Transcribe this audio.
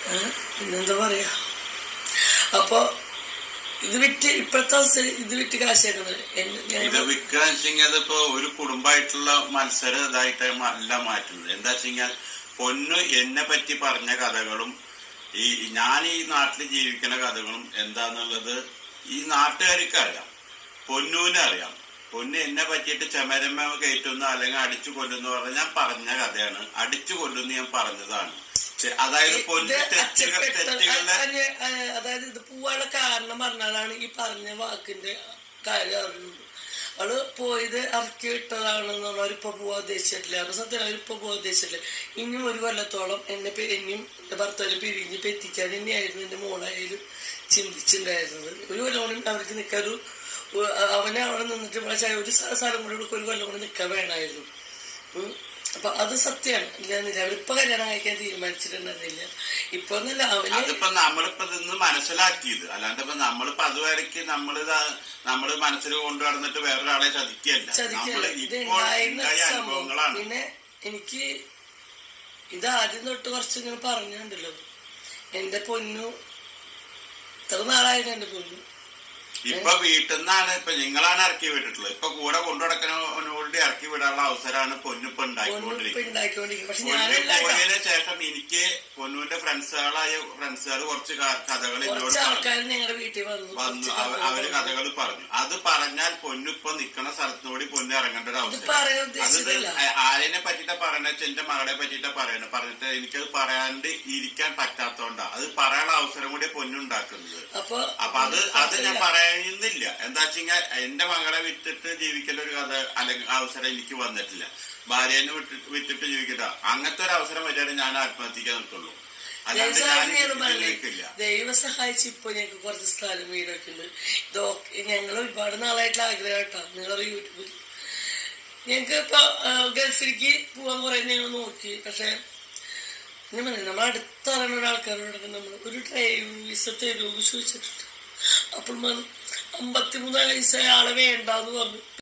ഏ? പിന്നെന്താ പറയാ അപ്പൊ ഇത് വിറ്റ് ഇപ്പോഴത്തെ അവസ്ഥ ഇത് വിറ്റ് കാശാക്കുന്നത് ഇത് വിൽക്കുക വെച്ചെങ്കിൽ അതിപ്പോ ഒരു കുടുംബമായിട്ടുള്ള മത്സരം ഇതായിട്ട് അല്ല മാറ്റുന്നത് എന്താ വെച്ചെങ്കിൽ പൊന്നു എന്നെ പറ്റി പറഞ്ഞ കഥകളും ഈ ഞാൻ ഈ നാട്ടിൽ ജീവിക്കുന്ന കഥകളും എന്താന്നുള്ളത് ഈ നാട്ടുകാർക്ക് അറിയാം പൊന്നൂനെ അറിയാം പൊന്നു എന്നെ പറ്റിയിട്ട് ചെമരമ്മ കയറ്റുന്നു അല്ലെങ്കിൽ അടിച്ചു കൊല്ലുന്നു പറഞ്ഞ ഞാൻ പറഞ്ഞ കഥയാണ് അടിച്ചു കൊല്ലുന്നു ഞാൻ പറഞ്ഞതാണ് ചെ- അതായത് പൊന്നു ഇത് തെറ്റുകൾ അച്ചപ്പെട്ട തെറ്റുകളുടെ അതിന് അതായത് ഇത് പോവാനുള്ള കാരണം പറഞ്ഞാലാണ് ഈ പറഞ്ഞ വാക്കിന്റെ കാര്യം അറിയുന്നത് അവള് പോയത് ഇറക്കി വിട്ടതാണെന്നുള്ള അവരിപ്പൊ പോവാൻ ഉദ്ദേശിച്ചിട്ടില്ല അവരുടെ സത്യം അവരിപ്പൊ പോവാൻ ഉദ്ദേശിച്ചിട്ടില്ല ഇനിയും ഒരു കൊല്ലത്തോളം എന്നെ പി- എന്നെയും എന്റെ ഭർത്താവിനെ പിരിഞ്ഞ് പെറ്റിക്കാൻ തന്നെയായിരുന്നു എന്റെ മോളായാലും ചിന്തിച്ചിട്ടുണ്ടായിരുന്നത് ഒരു കൊല്ലം കൂടി അവർക്ക് നിൽക്കാൻ ഒരു ഒ- അവനെ അവിടെ നിന്നിട്ട് പക്ഷേ ഒരു സ്ഥ- സ്ഥലം കൂടി കൊടുക്കും ഒരു കൊല്ലം കൂടി നിൽക്കാൻ വേണമായിരുന്നു ഉം. അപ്പൊ അത് സത്യമാണ് ഇല്ലെന്നില്ല അവരിപ്പൊ കല്യാണം കഴിക്കാൻ തീരുമാനിച്ചിട്ടുണ്ടെന്നില്ല ഇപ്പൊ ഒന്നല്ല അവന് അതിപ്പോ നമ്മളിപ്പോ നിന്ന് മനസ്സിലാക്കിയത് അല്ലാണ്ട് ഇപ്പൊ നമ്മളിപ്പോ അതുവരയ്ക്ക് നമ്മള് നമ്മള് മനസ്സിൽ കൊണ്ടു നടന്നിട്ട് വേറൊരാളെ ചതിക്കല്ല ചതിക്കുക നമ്മള് ഇത് ഇപ്പോൾ ഉണ്ടായിരുന്ന ഉണ്ടായ സംഭവം അനുഭവങ്ങളാണ് പിന്നെ എനിക്ക് ഇത് ആദ്യം തൊട്ട് കുറച്ച് ഇങ്ങനെ പറഞ്ഞുണ്ടല്ലോ എന്റെ പൊന്നു ഇത്ര നാളായിരുന്നു എന്റെ പൊന്നു ഇപ്പൊ വീട്ടിൽ നിന്നാണ് ഇപ്പൊ നിങ്ങളാണ് ഇറക്കി വിട്ടിട്ടുള്ളത് ഇപ്പൊ കൂടെ കൊണ്ടുനടക്കുന്നവനോട് ഇറക്കി വിടാനുള്ള അവസരമാണ് പൊന്നിപ്പൊ പൊന്നു ഇപ്പൊ ഉണ്ടായിക്കൊണ്ടിരിക്കുന്നത് ഉണ്ടാക്കിക്കൊണ്ടിരിക്കും പക്ഷെ പൊന്നു ഞാനല്ല പോയതിനു ശേഷം എനിക്ക് പൊന്നുവിന്റെ ഫ്രണ്ട്സുകളായ ഫ്രണ്ട്സുകൾ കുറച്ച് ക- കഥകൾ എന്നോട് കുറച്ച് പറഞ്ഞു ആൾക്കാർ ഞങ്ങളുടെ വീട്ടിൽ വന്നു വന്നു കുറച്ച് അവ- അവര് കഥകൾ പറഞ്ഞു അത് പറഞ്ഞാൽ പൊന്നു ഇപ്പൊ നിക്കണ സ്ഥലത്തുകൂടി പൊന്നു ഇറങ്ങേണ്ട ഒരു ഇത് അവസരം പറയാൻ അത് ഉദ്ദേശിച്ചിട്ടില്ല ആരെന്നെ പറ്റിട്ടാ പറയണ വെച്ചാൽ എന്റെ മകളെ പറ്റിട്ടാ പറയണത് പറഞ്ഞിട്ട് എനിക്കത് പറയാണ്ട് ഇരിക്കാൻ പറ്റാത്തോണ്ടാ അത് പറയാനുള്ള അവസരം കൂടി പൊന്നുണ്ടാക്കുന്നത് അപ്പൊ അപ്പൊ അത് അത് ഞാൻ പറയുന്നില്ല എന്താ വെച്ചാൽ എന്റെ മകളെ വിറ്റിട്ട് ജീവിക്കുന്ന ഒരു കഥ അല്ലെങ്കിൽ അവസരം എനിക്ക് വന്നിട്ടില്ല ഭാര്യനെ വിട്ടിട്ട് വിറ്റിട്ട് ജീവിക്കട്ട അങ്ങനത്തെ ഒരു അവസരം വരികയാണെങ്കിൽ ഞാൻ ആത്മഹത്യക്കാൻ നിൽക്കുള്ളൂ അല്ലാണ്ട് ഞാൻ ദൈവസഹായം ഇതിൽ നിൽക്കില്ല ദൈവം സഹായിച്ച് ഇപ്പൊ ഞങ്ങൾക്ക് കുറച്ച് സ്ഥലം വീടൊക്കെ ഉണ്ട് ഇതൊക്കെ ഞങ്ങൾ ഒരുപാട് നാളായിട്ടുള്ള ആഗ്രഹം കേട്ടോ നിങ്ങളുടെ യൂട്യൂബിൽ ഞങ്ങൾക്ക് ഇപ്പൊ ആ, ഗൾഫിലേക്ക് പോവാൻ കുറെ ഞങ്ങൾ നോക്കി പക്ഷെ ഞാൻ പറഞ്ഞു നമ്മൾ അടുത്തറിയുന്ന ഒരാൾക്കാരോടൊക്കെ നമ്മൾ ഒരു ഡ്രൈവ് വിസ തരുമോ ചോദിച്ചിട്ടുണ്ട് അപ്പോൾ അമ്പത്തിമൂന്ന് വയസ്സായ ആളെ വേണ്ടാന്ന് പറഞ്ഞു